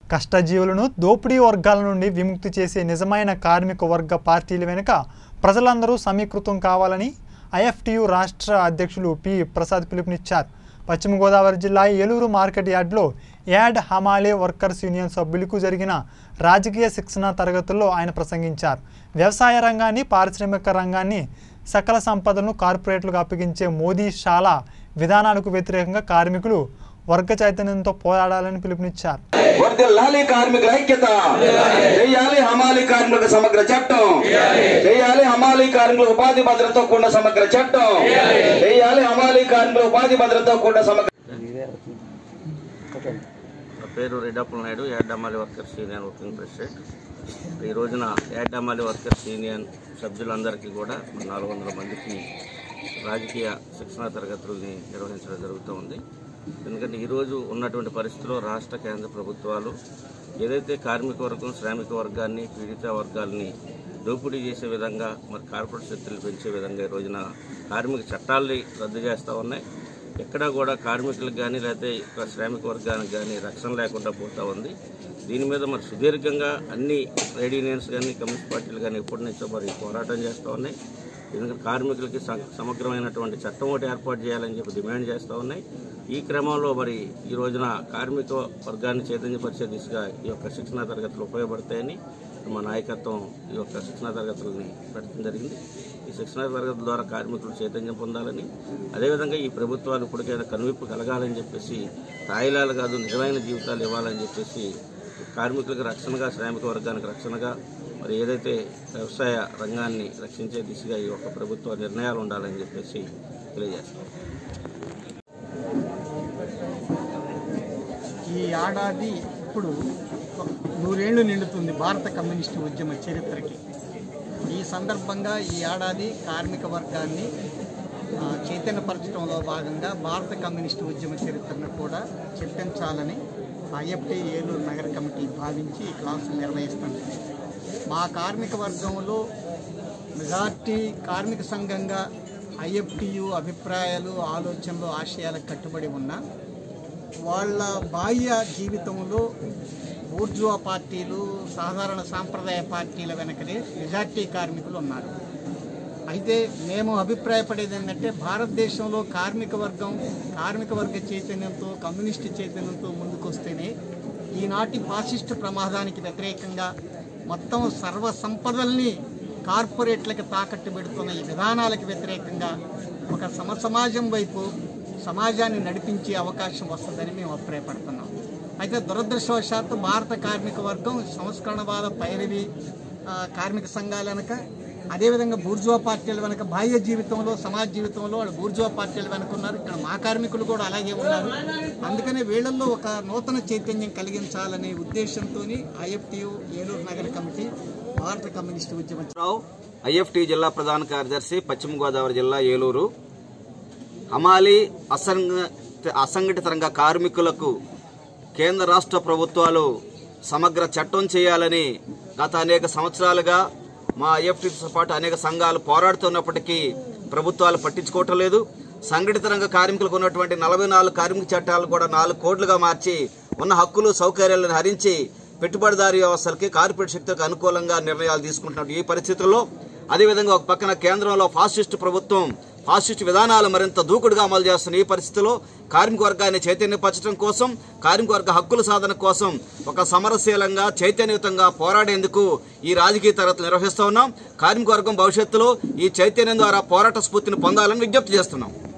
కష్టజీవులను దోపిడీ వర్గాల నుండి విముక్తి చేసే నిజమైన కార్మిక వర్గ పార్టీల వెనుక ప్రజలందరూ సమీకృతం కావాలని ఐఎఫ్టియు రాష్ట్ర అధ్యక్షులు పి ప్రసాద్ పిలుపునిచ్చారు పశ్చిమ గోదావరి జిల్లా ఏలూరు మార్కెట్ యార్డ్లో యాడ్ హమాలే వర్కర్స్ యూనియన్ సభ్యులకు జరిగిన రాజకీయ శిక్షణ తరగతుల్లో ఆయన ప్రసంగించారు వ్యవసాయ రంగాన్ని పారిశ్రామిక రంగాన్ని సకల సంపదను కార్పొరేట్లకు అప్పగించే మోదీ షాలా విధానాలకు వ్యతిరేకంగా కార్మికులు వర్గ చైతన్యంతో పోరాడాలని పిలుపునిచ్చారు వర్దిల్లాలి కార్మికుల ఐక్యత చేయాలి హమాలి కార్మికులకు సమగ్ర చట్టం చేయాలి హమాలి కార్మికులకు ఉపాధి భద్రతతో కూడిన సమగ్ర చట్టం చేయాలి హమాలి కార్మికులకు ఉపాధి భద్రతతో కూడిన సమగ్ర నా పేరు రెడ్డప్పల నాయుడు యాడ్డమాలి వర్కర్స్ యూనియన్ వర్కింగ్ ప్రెసిడెంట్ ఈ రోజున యాడ్డమాలి వర్కర్స్ యూనియన్ సభ్యులందరికీ కూడా నాలుగు వందల మందికి రాజకీయ శిక్షణా తరగతులని నిర్వహించడం జరుగుతూ ఉంది ఎందుకంటే ఈరోజు ఉన్నటువంటి పరిస్థితుల్లో రాష్ట్ర కేంద్ర ప్రభుత్వాలు ఏదైతే కార్మిక వర్గం శ్రామిక వర్గాన్ని పీడిత వర్గాల్ని దోపిడీ చేసే విధంగా మరి కార్పొరేట్ శక్తులు పెంచే విధంగా ఈ రోజున కార్మిక చట్టాల్ని రద్దు చేస్తూ ఉన్నాయి ఎక్కడా కూడా కార్మికులకు కానీ లేకపోతే ఇక శ్రామిక వర్గానికి కానీ రక్షణ లేకుండా పోతా ఉంది దీని మీద మరి సుదీర్ఘంగా అన్ని ట్రేడ్ యూనియన్స్ కానీ కమ్యూనిస్ట్ పార్టీలు కానీ ఎప్పటి నుంచో మరి పోరాటం చేస్తూ ఉన్నాయి ఎందుకంటే కార్మికులకి స- సమగ్రమైనటువంటి చట్టం ఒకటి ఏర్పాటు చేయాలని చెప్పి డిమాండ్ చేస్తూ ఉన్నాయి ఈ క్రమంలో మరి ఈ రోజున కార్మిక వర్గాన్ని చైతన్యపరిచే దిశగా ఈ యొక్క శిక్షణా తరగతులు ఉపయోగపడతాయని మా నాయకత్వం ఈ యొక్క శిక్షణా తరగతులని పెట్టడం జరిగింది ఈ శిక్షణా తరగతుల ద్వారా కార్మికులు చైతన్యం పొందాలని అదేవిధంగా ఈ ప్రభుత్వాలు ఇప్పటికైనా కనువిప్పు కలగాలని చెప్పేసి తాయిలాలు కాదు నిజమైన జీవితాలు ఇవ్వాలని చెప్పేసి కార్మికులకు రక్షణగా శ్రామిక వర్గానికి రక్షణగా మరి ఏదైతే వ్యవసాయ రంగాన్ని రక్షించే దిశగా ఈ యొక్క ప్రభుత్వ నిర్ణయాలు ఉండాలని చెప్పేసి తెలియజేస్తాం ఈ ఏడాది ఇప్పుడు నూరేళ్లు నిండుతుంది భారత కమ్యూనిస్టు ఉద్యమ చరిత్రకి ఈ సందర్భంగా ఈ ఏడాది కార్మిక వర్గాన్ని ఆ, చైతన్యపరచడంలో భాగంగా భారత కమ్యూనిస్టు ఉద్యమ చరిత్రను కూడా చెప్పించాలని ఐఎఫ్టి ఏలూరు నగర కమిటీ భావించి ఈ క్లాసు నిర్వహిస్తుంది మా కార్మిక వర్గంలో మెజార్టీ కార్మిక సంఘంగా ఐఎఫ్టియు అభిప్రాయాలు ఆలోచనలు ఆశయాలకు కట్టుబడి ఉన్నా వాళ్ళ బాహ్య జీవితంలో బూర్జువా పార్టీలు సాధారణ సాంప్రదాయ పార్టీల వెనకనే మెజార్టీ కార్మికులు ఉన్నారు అయితే మేము అభిప్రాయపడేది ఏంటంటే భారతదేశంలో కార్మిక వర్గం కార్మిక వర్గ చైతన్యంతో కమ్యూనిస్టు చైతన్యంతో ముందుకొస్తేనే ఈనాటి ఫాసిస్ట్ ప్రమాదానికి వ్యతిరేకంగా మొత్తం సర్వ సంపదల్ని కార్పొరేట్లకు తాకట్టు పెడుతున్న ఈ విధానాలకు వ్యతిరేకంగా ఒక సమసమాజం వైపు సమాజాన్ని నడిపించే అవకాశం వస్తుందని మేము అభిప్రాయపడుతున్నాం అయితే దురదృష్టవశాత్తు భారత కార్మిక వర్గం సంస్కరణవాద పైరవి ఆ, కార్మిక సంఘాల వెనక అదేవిధంగా బూర్జువా పార్టీల వెనక బాహ్య జీవితంలో సమాజ జీవితంలో వాళ్ళు బూర్జువా పార్టీల వెనక ఉన్నారు ఇక్కడ మా కార్మికులు కూడా అలాగే ఉన్నారు అందుకనే వీళ్ళల్లో ఒక నూతన చైతన్యం కలిగించాలనే ఉద్దేశంతో ఐఎఫ్టియు ఏలూరు నగర కమిటీ భారత కమ్యూనిస్టు ఉద్యమ రావు ఐఎఫ్టి జిల్లా ప్రధాన కార్యదర్శి పశ్చిమ గోదావరి జిల్లా ఏలూరు హమాలి అసంఘ అసంఘటిత రంగ కార్మికులకు కేంద్ర రాష్ట్ర ప్రభుత్వాలు సమగ్ర చట్టం చేయాలని గత అనేక సంవత్సరాలుగా మా ఐఎఫ్టీతో పాటు అనేక సంఘాలు పోరాడుతున్నప్పటికీ ప్రభుత్వాలు పట్టించుకోవటం లేదు సంఘటిత రంగ కార్మికులకు ఉన్నటువంటి నలభై నాలుగు కార్మిక చట్టాలు కూడా నాలుగు కోట్లుగా మార్చి ఉన్న హక్కులు సౌకర్యాలను హరించి పెట్టుబడిదారీ వ్యవస్థలకి కార్పొరేట్ శక్తులకు అనుకూలంగా నిర్ణయాలు తీసుకుంటున్న ఈ పరిస్థితుల్లో అదేవిధంగా ఒక పక్కన కేంద్రంలో ఫాసిస్ట్ ప్రభుత్వం ఫాసిస్ట్ విధానాలు మరింత దూకుడుగా అమలు చేస్తున్న ఈ పరిస్థితిలో కార్మిక వర్గాన్ని చైతన్యపరచడం కోసం కార్మిక వర్గ హక్కుల సాధన కోసం ఒక సమరశీలంగా చైతన్యయుతంగా పోరాడేందుకు ఈ రాజకీయ తరగతులు నిర్వహిస్తూ ఉన్నాం కార్మిక వర్గం భవిష్యత్తులో ఈ చైతన్యం ద్వారా పోరాట స్ఫూర్తిని పొందాలని విజ్ఞప్తి చేస్తున్నాం